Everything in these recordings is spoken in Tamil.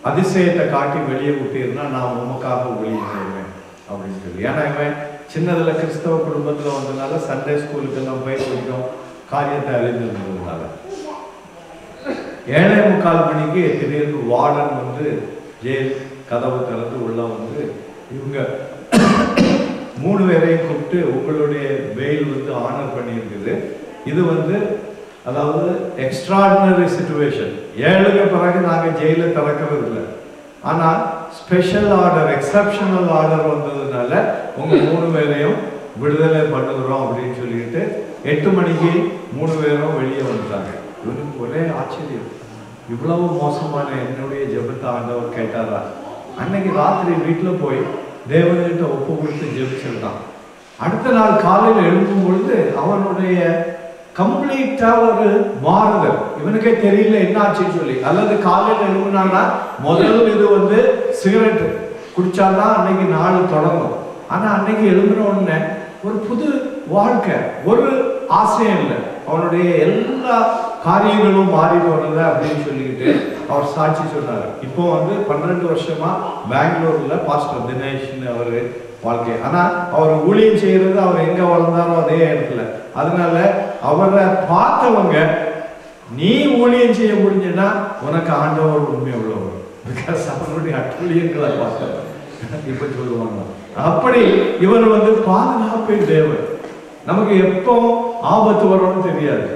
அதிசயத்தை காட்டி வெளியே விட்டீர்னா நான் உமக்காக ஊழியம் செய்வேன் அப்படின்னு சொல்லி ஏன்னா இவன் சின்னதுல கிறிஸ்தவ குடும்பத்துல வந்ததுனால சண்டே ஸ்கூலுக்கு எல்லாம் போய் கொஞ்சம் காரியத்தை அறிந்திருந்ததுனால ஏழே முக்கால் மணிக்கு திடீர்னு வார்டன் வந்து ஜெயில் கதவு திறந்து உள்ள வந்து இவங்க மூணு பேரையும் கூப்பிட்டு உங்களுடைய பெயில் வந்து ஆனர் பண்ணியிருக்குது இது வந்து அதாவது எக்ஸ்ட்ராடினரி சுச்சுவேஷன் ஏழுக்கு பிறகு நாங்கள் ஜெயில திறக்கிறது இல்லை ஆனால் ஸ்பெஷல் ஆர்டர் எக்ஸப்ஷனல் ஆர்டர் வந்ததுனால உங்க மூணு பேரையும் விடுதலை பண்ணுகிறோம் அப்படின்னு சொல்லிட்டு எட்டு மணிக்கு மூணு பேரும் வெளியே வந்துட்டாங்க இவனுக்கு ஒரே ஆச்சரியம் இவ்வளவு மோசமான என்னுடைய ஜெபத்தை ஆண்டவர் கேட்டாரா அன்னைக்கு ராத்திரி வீட்டுல போய் தேவன்கிட்ட ஒப்பு கொடுத்து ஜெபிச்சிருக்கான் அடுத்த நாள் காலையில் எழும்பும் பொழுது அவனுடைய கம்ப்ளீட்டா ஒரு மாறுதல் இவனுக்கே தெரியல என்ன ஆச்சுன்னு சொல்லி அல்லது காலையில் எழுப்புனானா முதல் இது வந்து சிகரெட் குடிச்சாதான் அன்னைக்கு நாள் தொடங்கும் ஆனா அன்னைக்கு எழும்பின உடனே ஒரு புது வாழ்க்கை ஒரு ஆசையும் இல்லை அவனுடைய எல்லா காரியங்களும் மாறி போனது அப்படின்னு சொல்லிக்கிட்டு அவர் சாட்சி சொன்னார் இப்போ வந்து பன்னிரெண்டு வருஷமா பெங்களூர்ல பாஸ்டர் தினேஷ்னு அவரு வாழ்க்கை ஆனா அவர் ஊழியம் செய்யறது அவர் எங்க வளர்ந்தாரோ அதே இடத்துல அதனால அவரை பார்த்தவங்க நீ ஊழியம் செய்ய முடிஞ்சுன்னா உனக்கு ஆண்டவர் உண்மை உள்ளவர் பிகாஸ் அவனுடைய அட்டுழியங்களை பார்த்தவர் இப்ப சொல்லுவாங்க அப்படி இவர் வந்து பாதுகாப்பின் தேவன் நமக்கு எப்போ ஆபத்து வரும்னு தெரியாது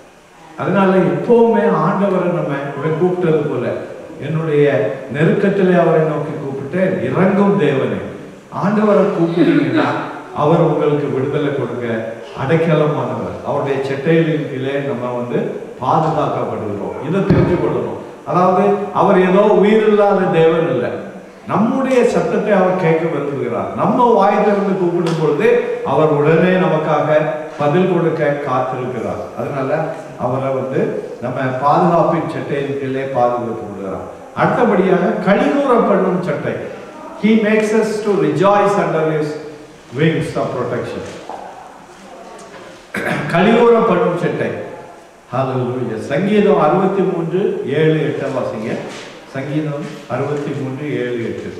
அதனால எப்பவுமே ஆண்டவரை நம்ம இவன் கூப்பிட்டது போல என்னுடைய நெருக்கத்திலே அவரை நோக்கி கூப்பிட்டு இறங்கும் தேவனே ஆண்டவரை கூப்பிட்டீங்கன்னா அவர் உங்களுக்கு விடுதலை கொடுக்க அடைக்கலமானவர் அவருடைய செட்டைகளின் கீழே நம்ம வந்து பாதுகாக்கப்படுகிறோம் இதை தெரிஞ்சு கொள்ளணும் அதாவது அவர் ஏதோ உயிரில்லாத தேவன் இல்லை நம்முடைய சத்தத்தை அவர் கேட்க விரும்புகிறார் நம்ம வாய் திறந்து கூப்பிடும் பொழுது அவர் உடனே நமக்காக பதில் கொடுக்க காத்திருக்கிறார் அதனால அவரை வந்து நம்ம பாதுகாப்பின் சட்டையின் கீழே பாதுகாத்து விடுகிறார் அடுத்தபடியாக கழிவுற பண்ணும் சட்டை he makes us to rejoice under his wings of protection கழிவுற பண்ணும் சட்டை ஹalleluya சங்கீதம் அறுபத்தி மூன்று ஏழு எட்டு வாசிங்க சங்கீதம் அறுபத்தி மூன்று ஏழு எட்டு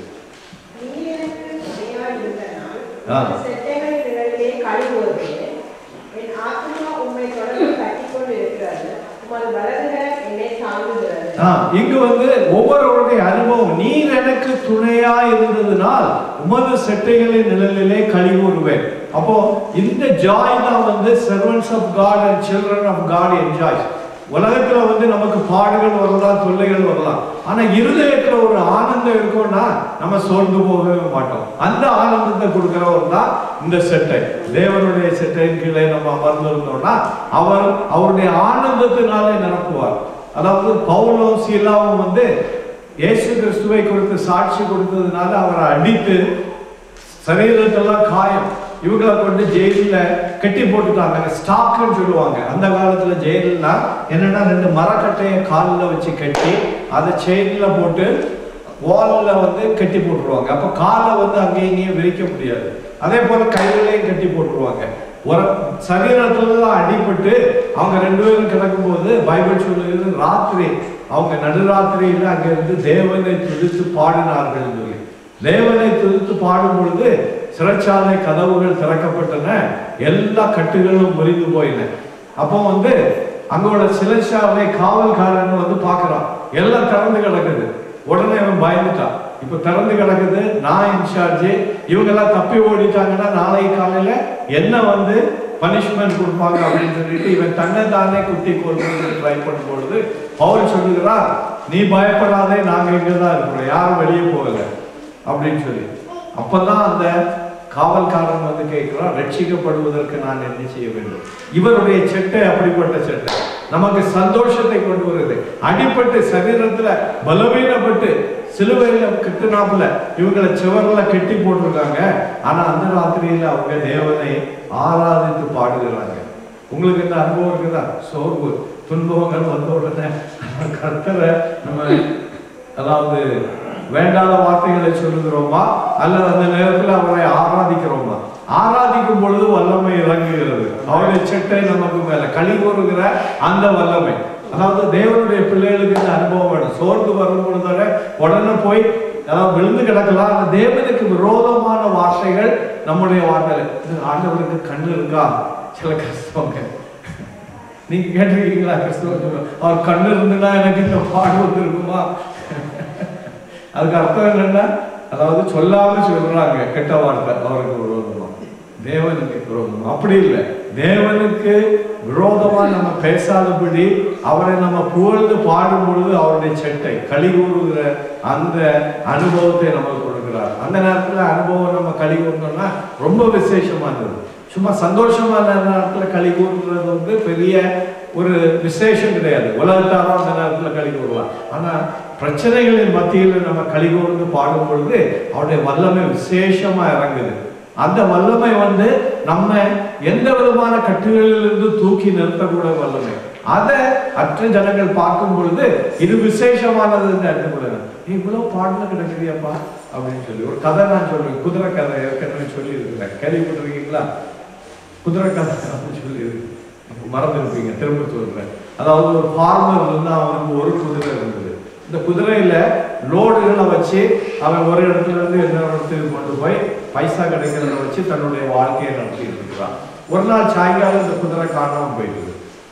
நீ எனக்கு துணையாய் இருந்தனால், ஆ. உன் செட்டைகளின் நிழலிலே கழுவுவேன். என் ஆத்துமா உம்மை தொடர்ந்து கட்டிக்கொண்டு இருக்கிறது. உமது வலதுகரம் என்னை தாங்குகிறது. ஆ, இங்கு வந்து ஒவ்வொருவருடைய அனுபவம் நீர் எனக்கு துணையா இருந்ததுனால் உமது செட்டைகளின் நிழலிலே கழிவுறுவேன் அப்போ இந்த ஜாய் தான் வந்து servants of God and children of God enjoy உலகத்துல வந்து நமக்கு பாடுகள் வரலாம் தொல்லைகள் வரலாம் ஆனா இருதயத்துல ஒரு ஆனந்தம் இருக்கும்னா நம்ம சோர்ந்து போகவே மாட்டோம் அந்த ஆனந்தத்தை கொடுக்கிறவர் தான் இந்த செட்டை தேவனுடைய செட்டையின் கீழே நம்ம அமர்ந்திருந்தோம்னா அவர் அவருடைய ஆனந்தத்தினாலே நிரப்புவார் அதாவது பவுலும் சீலாவும் வந்து இயேசு கிறிஸ்துவை குறித்து சாட்சி கொடுத்ததுனால அவரை அடித்து சரீரத்தெல்லாம் காயம் இவங்களை கொண்டு ஜெயிலில் கட்டி போட்டுட்டாங்க ஸ்டாக்னு சொல்லுவாங்க அந்த காலத்துல ஜெயில்னா என்னன்னா ரெண்டு மரக்கட்டையை காலில் வச்சு கட்டி அதை செயினில் போட்டு வாலில் வந்து கட்டி போட்டுருவாங்க அப்போ காலை வந்து அங்கேயும் இங்கேயும் விரிக்க முடியாது அதே போல கைகளையும் கட்டி போட்டுருவாங்க ஒரு சரீரத்துல தான் அடிபட்டு அவங்க ரெண்டு பேரும் கிடக்கும்போது பைபிள் சொல்லுகிறது ராத்திரி அவங்க நடுராத்திரியில அங்க இருந்து தேவனை துதித்து பாடினார்கள் சொல்லி தேவனை துதித்து பாடும் பொழுது சிறைச்சாலை கதவுகள் திறக்கப்பட்டன எல்லா கட்டுகளும் முறிந்து போயின அப்போ வந்து அங்கோட சிறைச்சாலை காவல்காரன் வந்து பார்க்கறான் எல்லாம் திறந்து கிடக்குது உடனே அவன் பயந்துட்டான் இப்ப திறந்து கிடக்குது நான் இன்சார்ஜ் இவங்க எல்லாம் தப்பி ஓடிட்டாங்கன்னா நாளைக்கு காலையில என்ன வந்து பனிஷ்மெண்ட் கொடுப்பாங்க அப்படின்னு சொல்லிட்டு இவன் தன்னை தானே குத்தி கொள்றதுக்கு ட்ரை பண்ணும் பொழுது பவுல் சொல்லுகிறார் நீ பயப்படாதே நாங்க இங்க தான் இருக்கிறோம் யாரும் வெளியே போகல அப்படின்னு சொல்லி அப்பதான் அந்த காவல்காரன் வந்து கேட்கிறான் ரட்சிக்கப்படுவதற்கு நான் என்ன செய்ய வேண்டும் இவருடைய செட்டை அப்படிப்பட்ட செட்டை நமக்கு சந்தோஷத்தை கொண்டு வருது அடிபட்டு சரீரத்துல பலவீனப்பட்டு சிலுவையில கட்டுனாப்புல இவங்களை சுவர்ல கட்டி போட்டிருக்காங்க ஆனா அந்த ராத்திரியில அவங்க தேவனை ஆராதித்து பாடுகிறாங்க உங்களுக்கு இந்த அனுபவம் இருக்குதா சோர்வு துன்பங்கள் வந்த உடனே கர்த்தரை நம்ம அதாவது வேண்டாத வார்த்தைகளை சொல்லுகிறோமா அல்லது அந்த நேரத்தில் அவரை ஆராதிக்கிறோமா ஆராதிக்கும் பொழுது வல்லமை இறங்குகிறது அவருடைய செட்டை நமக்கு மேல களி கூறுகிற அந்த வல்லமை அதாவது தேவனுடைய பிள்ளைகளுக்கு இந்த அனுபவம் வேணும் சோர்ந்து வரும் பொழுது உடனே போய் அதாவது விழுந்து கிடக்கலாம் ஆனா தேவனுக்கு விரோதமான வார்த்தைகள் நம்முடைய வார்த்தைகள் இது ஆண்டவருக்கு கண்ணு இருக்கா சில கஷ்டங்க நீங்க கேட்டிருக்கீங்களா கிறிஸ்தவ அவர் கண்ணு இருந்துன்னா எனக்கு இந்த பாடு வந்திருக்குமா அதுக்கு அர்த்தம் என்னன்னா அதாவது சொல்லாம சொல்றாங்க கெட்ட வார்த்தை அவருக்கு விரோதமா தேவனுக்கு விரோதமா அப்படி இல்லை தேவனுக்கு விரோதமா நம்ம பேசாதபடி அவரை நம்ம புகழ்ந்து பாடும் பொழுது அவருடைய செட்டை களி கூறுகிற அந்த அனுபவத்தை நமக்கு கொடுக்கிறார் அந்த நேரத்துல அனுபவம் நம்ம களி கூறணும்னா ரொம்ப விசேஷமா இருந்தது சும்மா சந்தோஷமான நேரத்துல களி கூறுறது வந்து பெரிய ஒரு விசேஷம் கிடையாது உலகத்தாரும் அந்த நேரத்துல களி கூறலாம் ஆனா பிரச்சனைகளின் மத்தியில் நம்ம களி கூர்ந்து பாடும் பொழுது அவருடைய வல்லமை விசேஷமா இறங்குது அந்த வல்லமை வந்து நம்ம எந்த விதமான கட்டுகளிலிருந்து தூக்கி நிறுத்தக்கூட வல்லமை அதை அற்ற ஜனங்கள் பார்க்கும் பொழுது இது விசேஷமானதுன்னு எடுத்துக்கூடாது நீ இவ்வளவு பாடல கிடக்குறியாப்பா அப்படின்னு சொல்லி ஒரு கதை நான் சொல்றேன் குதிரை கதை ஏற்கனவே சொல்லி இருக்கிறேன் கேள்விப்பட்டிருக்கீங்களா குதிரை கதை அப்படின்னு சொல்லி இருக்கு மறந்துருப்பீங்க திரும்ப சொல்றேன் அதாவது ஒரு ஃபார்மர் இருந்தா அவனுக்கு ஒரு குதிரை இருந்தது இந்த குதிரையில லோடுகளை வச்சு அவன் ஒரு இடத்துல இருந்து இன்னொரு இடத்துக்கு கொண்டு போய் பைசா கிடைக்கிறத வச்சு தன்னுடைய வாழ்க்கையை நடத்திட்டு இருக்கிறான் ஒரு நாள் சாயங்காலம் இந்த குதிரை காணாம போயிடுது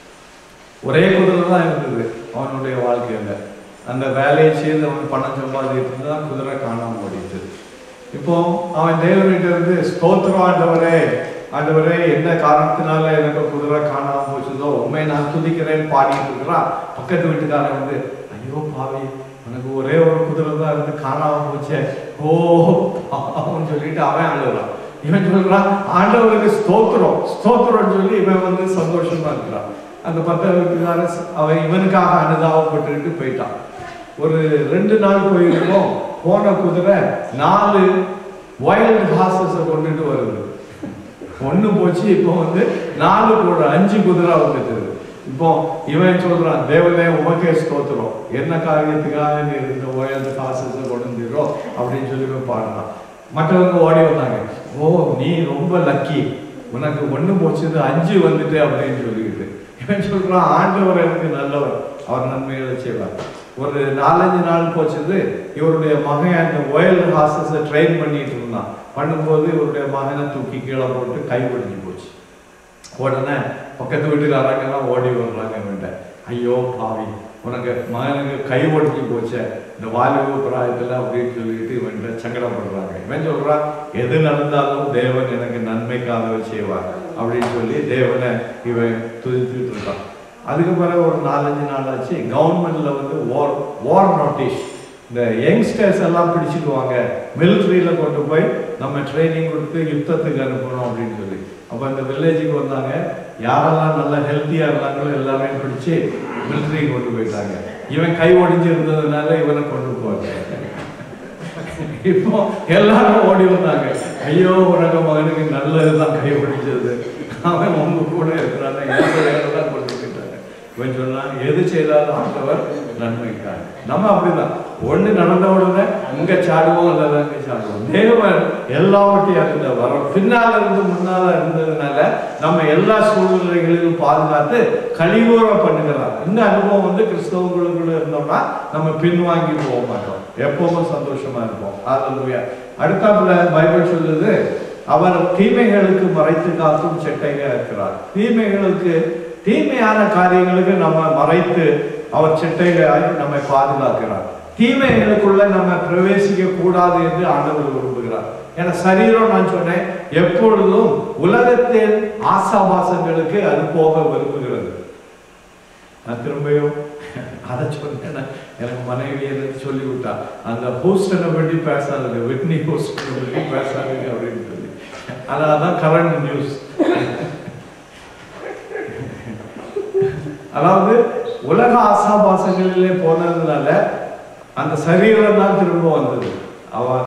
ஒரே குதிரை தான் இருந்தது அவனுடைய வாழ்க்கையில அந்த வேலையை செய்து அவன் பணம் சம்பாதிட்டு தான் குதிரை காணாம போயிடுச்சு இப்போ அவன் தேவன்கிட்ட இருந்து ஸ்தோத்திரம் ஆண்டவரே ஆண்டவரே என்ன காரணத்தினால எனக்கு குதிரை காணாம போச்சுதோ உண்மை நான் துதிக்கிறேன் பாடிட்டு இருக்கிறான் பக்கத்து வீட்டுக்காரன் வந்து ஐயோ பாவி உனக்கு ஒரே ஒரு குதிரை தான் இருந்து காணாம போச்சே ஓ பாவம்னு சொல்லிட்டு அவன் அழுகுறான் இவன் சொல்றான் ஆண்டவருக்கு ஸ்தோத்திரம் ஸ்தோத்திரம்னு சொல்லி இவன் வந்து சந்தோஷமா இருக்கிறான் அந்த பக்கத்து வீட்டுக்காரன் அவன் இவனுக்காக அனுதாபப்பட்டுட்டு போயிட்டான் ஒரு ரெண்டு நாள் போயிருக்கோம் போன குதிரை நாலு வைல்டு ஹார்சஸை கொண்டுட்டு வருது ஒண்ணு போச்சு இப்போ வந்து நாலு கூட அஞ்சு குதிரை வந்துட்டு இப்போ இவன் சொல்றான் தேவனே உமக்கே ஸ்தோத்திரம் என்ன காரியத்துக்காக நீ இந்த வைல்டு ஹார்சஸை கொண்டு வந்துடுறோ அப்படின்னு சொல்லி போய் பாடுறான் மற்றவங்க ஓடி வந்தாங்க ஓ நீ ரொம்ப லக்கி உனக்கு ஒண்ணு போச்சுது அஞ்சு வந்துட்டு அப்படின்னு சொல்லிக்கிட்டு இவன் சொல்றான் ஆண்டவர் எனக்கு நல்லவர் அவர் நன்மைகளை செய்வார் ஒரு நாலஞ்சு நாள் போச்சது இவருடைய மகன் அந்த ஒயல் ஹார்சஸை ட்ரெயின் பண்ணிட்டு இருந்தான் பண்ணும்போது இவருடைய மகனை தூக்கி கீழே போட்டு கை ஒடிஞ்சு போச்சு உடனே பக்கத்து வீட்டுக்காரங்கெல்லாம் ஓடி வர்றாங்க இவன்ட்ட ஐயோ பாவி உனக்கு மகனுக்கு கை ஒடிஞ்சு போச்சே இந்த வாலிப பிராயத்துல அப்படின்னு சொல்லிட்டு இவன்ட்ட சங்கடப்படுறாங்க இவன் சொல்றான் எது நடந்தாலும் தேவன் எனக்கு நன்மைக்காக செய்வார் அப்படின்னு சொல்லி தேவனை இவன் துதித்துட்டு இருக்கான் அதுக்கு பிறகு ஒரு நாலஞ்சு நாள் ஆச்சு கவர்மெண்ட்ல வந்து வார் வார் நோட்டீஸ் இந்த யங்ஸ்டர்ஸ் எல்லாம் பிடிச்சிக்குவாங்க மிலிட்ரியில கொண்டு போய் நம்ம ட்ரைனிங் கொடுத்து யுத்தத்துக்கு அனுப்பணும் அப்படின்னு சொல்லி அப்போ இந்த வில்லேஜுக்கு வந்தாங்க யாரெல்லாம் நல்லா ஹெல்த்தியா இருந்தாங்களோ எல்லாரையும் பிடிச்சு மிலிட்ரிக்கு கொண்டு போயிட்டாங்க இவன் கை ஒடிஞ்சு இருந்ததுனால இவனை கொண்டு போவாங்க இப்போ எல்லாரும் ஓடி வந்தாங்க ஐயோ உனக்கு மகனுக்கு நல்லதுதான் கை ஒடிஞ்சது அவன் உங்க கூட இருக்கிறான் தான் கொண்டு போயிட்டாங்க இவன் சொன்னான் எது செய்தாலும் ஆண்டவர் நன்மைக்காக நம்ம அப்படிதான் ஒண்ணு நடந்த உடனே இங்க சாடுவோம் அல்லது அங்க சாடுவோம் தேவன் எல்லாவற்றையும் அறிந்த வரோம் பின்னால இருந்து முன்னால இருந்ததுனால நம்ம எல்லா சூழ்நிலைகளிலும் பாதுகாத்து கழிவுற பண்ணுகிறார் இந்த அனுபவம் வந்து கிறிஸ்தவங்களுக்குள்ள இருந்தோம்னா நம்ம பின்வாங்கி போக மாட்டோம் எப்பவும் சந்தோஷமா இருப்போம் அதுல அடுத்தாப்புல பைபிள் சொல்லுது அவர் தீமைகளுக்கு மறைத்து காக்கும் செட்டையா இருக்கிறார் தீமைகளுக்கு தீமையான காரியங்களுக்கு நம்ம மறைத்து அவர் செட்டைகளாய் நம்மை பாதுகாக்கிறார் தீமைகளுக்குள்ள நம்ம பிரவேசிக்க கூடாது என்று ஆண்டவர் விரும்புகிறார் ஏன்னா சரீரம் நான் சொன்னேன் எப்பொழுதும் உலகத்தின் ஆசாபாசங்களுக்கு அது போக விரும்புகிறது நான் திரும்பியும் அதை சொன்னேன் எனக்கு மனைவி எனக்கு சொல்லி விட்டா அந்த ஹூஸ்டனை பற்றி பேசாதுங்க விட்னி ஹூஸ்டனை பற்றி பேசாதுங்க அப்படின்னு சொல்லி அதான் கரண்ட் நியூஸ் அதாவது உலக ஆசாபாசங்களிலே போனதுனால அந்த சரீரம் தான் திரும்ப வந்தது அவன்